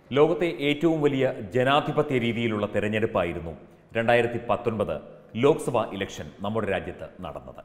ലോകത്തെ ഏറ്റവും വലിയ ജനാധിപത്യ രീതിയിലുള്ള തെരഞ്ഞെടുപ്പായിരുന്നു രണ്ടായിരത്തി പത്തൊൻപത് ലോക്സഭാ ഇലക്ഷൻ നമ്മുടെ രാജ്യത്ത് നടന്നത്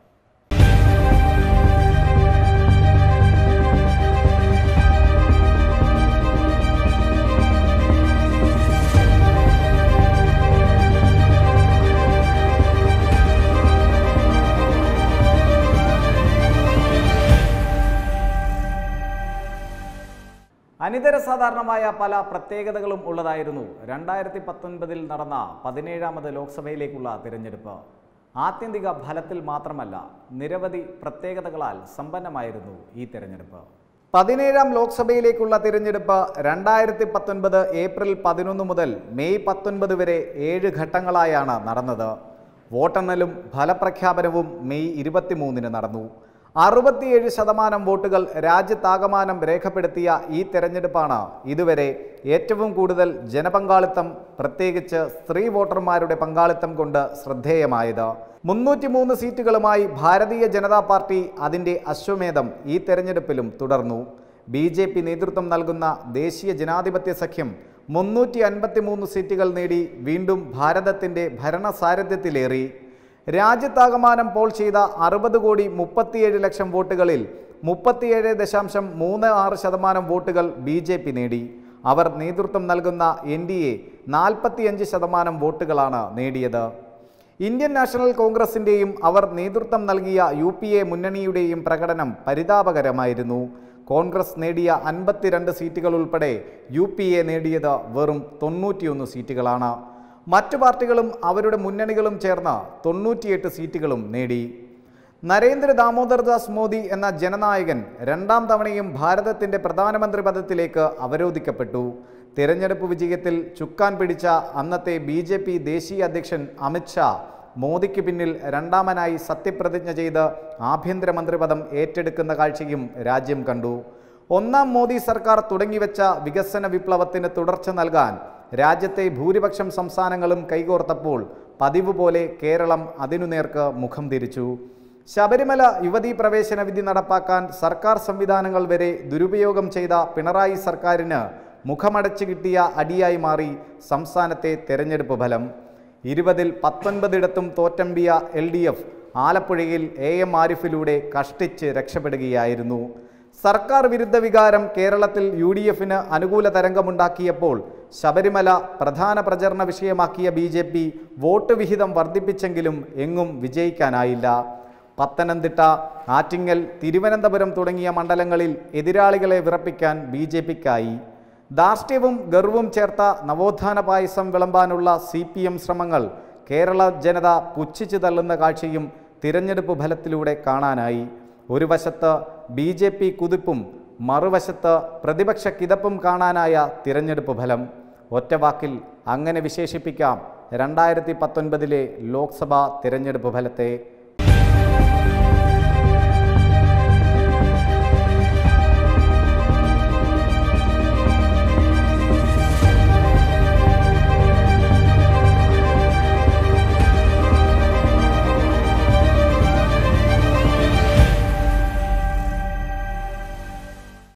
അനിതര സാധാരണമായ പല പ്രത്യേകതകളും ഉള്ളതായിരുന്നു രണ്ടായിരത്തി പത്തൊൻപതിൽ നടന്ന പതിനേഴാമത് ലോക്സഭയിലേക്കുള്ള തിരഞ്ഞെടുപ്പ് ആത്യന്തിക ഫലത്തിൽ മാത്രമല്ല നിരവധി പ്രത്യേകതകളാൽ സമ്പന്നമായിരുന്നു ഈ തിരഞ്ഞെടുപ്പ് പതിനേഴാം ലോക്സഭയിലേക്കുള്ള തിരഞ്ഞെടുപ്പ് രണ്ടായിരത്തി പത്തൊൻപത് ഏപ്രിൽ പതിനൊന്ന് മുതൽ മെയ് പത്തൊൻപത് വരെ ഏഴ് ഘട്ടങ്ങളായാണ് നടന്നത് വോട്ടെണ്ണലും ഫലപ്രഖ്യാപനവും മെയ് ഇരുപത്തിമൂന്നിന് നടന്നു അറുപത്തിയേഴ് ശതമാനം വോട്ടുകൾ രാജ്യത്താകമാനം രേഖപ്പെടുത്തിയ ഈ തെരഞ്ഞെടുപ്പാണ് ഇതുവരെ ഏറ്റവും കൂടുതൽ ജനപങ്കാളിത്തം പ്രത്യേകിച്ച് സ്ത്രീ വോട്ടർമാരുടെ പങ്കാളിത്തം കൊണ്ട് ശ്രദ്ധേയമായത് മുന്നൂറ്റിമൂന്ന് സീറ്റുകളുമായി ഭാരതീയ ജനതാ പാർട്ടി അതിൻ്റെ അശ്വമേധം ഈ തെരഞ്ഞെടുപ്പിലും തുടർന്നു ബി ജെ പി നേതൃത്വം നൽകുന്ന ദേശീയ ജനാധിപത്യ സഖ്യം മുന്നൂറ്റി അൻപത്തിമൂന്ന് സീറ്റുകൾ നേടി വീണ്ടും ഭാരതത്തിൻ്റെ ഭരണസാരഥ്യത്തിലേറി രാജ്യത്താകമാനം പോൾ ചെയ്ത അറുപത് കോടി മുപ്പത്തിയേഴ് ലക്ഷം വോട്ടുകളിൽ മുപ്പത്തിയേഴ് ദശാംശം മൂന്ന് ആറ് ശതമാനം വോട്ടുകൾ ബി ജെ പി നേടി അവർ നേതൃത്വം നൽകുന്ന എൻ ഡി എ നാൽപ്പത്തിയഞ്ച് ശതമാനം വോട്ടുകളാണ് നേടിയത് ഇന്ത്യൻ നാഷണൽ കോൺഗ്രസിൻ്റെയും അവർ നേതൃത്വം നൽകിയ യു പി എ മുന്നണിയുടെയും പ്രകടനം പരിതാപകരമായിരുന്നു കോൺഗ്രസ് നേടിയ അൻപത്തിരണ്ട് സീറ്റുകൾ ഉൾപ്പെടെ യു പി എ നേടിയത് വെറും തൊണ്ണൂറ്റിയൊന്ന് സീറ്റുകളാണ് മറ്റു പാർട്ടികളും അവരുടെ മുന്നണികളും ചേർന്ന് തൊണ്ണൂറ്റിയെട്ട് സീറ്റുകളും നേടി നരേന്ദ്ര ദാമോദർ ദാസ് മോദി എന്ന ജനനായകൻ രണ്ടാം തവണയും ഭാരതത്തിൻ്റെ പ്രധാനമന്ത്രി പദത്തിലേക്ക് അവരോധിക്കപ്പെട്ടു തിരഞ്ഞെടുപ്പ് വിജയത്തിൽ ചുക്കാൻ പിടിച്ച അന്നത്തെ ബി ജെ പി ദേശീയ അധ്യക്ഷൻ അമിത്ഷാ മോദിക്ക് പിന്നിൽ രണ്ടാമനായി സത്യപ്രതിജ്ഞ ചെയ്ത് ആഭ്യന്തരമന്ത്രി പദം ഏറ്റെടുക്കുന്ന കാഴ്ചയും രാജ്യം കണ്ടു ഒന്നാം മോദി സർക്കാർ തുടങ്ങിവെച്ച വികസന വിപ്ലവത്തിന് തുടർച്ച നൽകാൻ രാജ്യത്തെ ഭൂരിപക്ഷം സംസ്ഥാനങ്ങളും കൈകോർത്തപ്പോൾ പതിവ് പോലെ കേരളം അതിനു നേർക്ക് മുഖം തിരിച്ചു ശബരിമല യുവതീ പ്രവേശന വിധി നടപ്പാക്കാൻ സർക്കാർ സംവിധാനങ്ങൾ വരെ ദുരുപയോഗം ചെയ്ത പിണറായി സർക്കാരിന് മുഖമടച്ചു കിട്ടിയ അടിയായി മാറി സംസ്ഥാനത്തെ തെരഞ്ഞെടുപ്പ് ഫലം ഇരുപതിൽ പത്തൊൻപതിടത്തും തോറ്റമ്പിയ എൽ ഡി എഫ് ആലപ്പുഴയിൽ എ എം ആരിഫിലൂടെ കഷ്ടിച്ച് രക്ഷപ്പെടുകയായിരുന്നു സർക്കാർ വിരുദ്ധ വികാരം കേരളത്തിൽ യു ഡി എഫിന് അനുകൂല തരംഗമുണ്ടാക്കിയപ്പോൾ ശബരിമല പ്രധാന പ്രചരണ വിഷയമാക്കിയ ബി ജെ പി വോട്ട് വിഹിതം വർദ്ധിപ്പിച്ചെങ്കിലും എങ്ങും വിജയിക്കാനായില്ല പത്തനംതിട്ട ആറ്റിങ്ങൽ തിരുവനന്തപുരം തുടങ്ങിയ മണ്ഡലങ്ങളിൽ എതിരാളികളെ വിറപ്പിക്കാൻ ബി ജെ പിക്കായി ധാർഷ്ട്യവും ഗർവും ചേർത്ത നവോത്ഥാന പായസം വിളമ്പാനുള്ള സി പി എം ശ്രമങ്ങൾ കേരള ജനത പുച്ഛിച്ചു തള്ളുന്ന കാഴ്ചയും തിരഞ്ഞെടുപ്പ് ഫലത്തിലൂടെ കാണാനായി ഒരു വശത്ത് ബി ജെ പി കുതിപ്പും മറുവശത്ത് പ്രതിപക്ഷ കിതപ്പും കാണാനായ തിരഞ്ഞെടുപ്പ് ഫലം ഒറ്റവാക്കിൽ അങ്ങനെ വിശേഷിപ്പിക്കാം രണ്ടായിരത്തി പത്തൊൻപതിലെ ലോക്സഭാ തിരഞ്ഞെടുപ്പ് ഫലത്തെ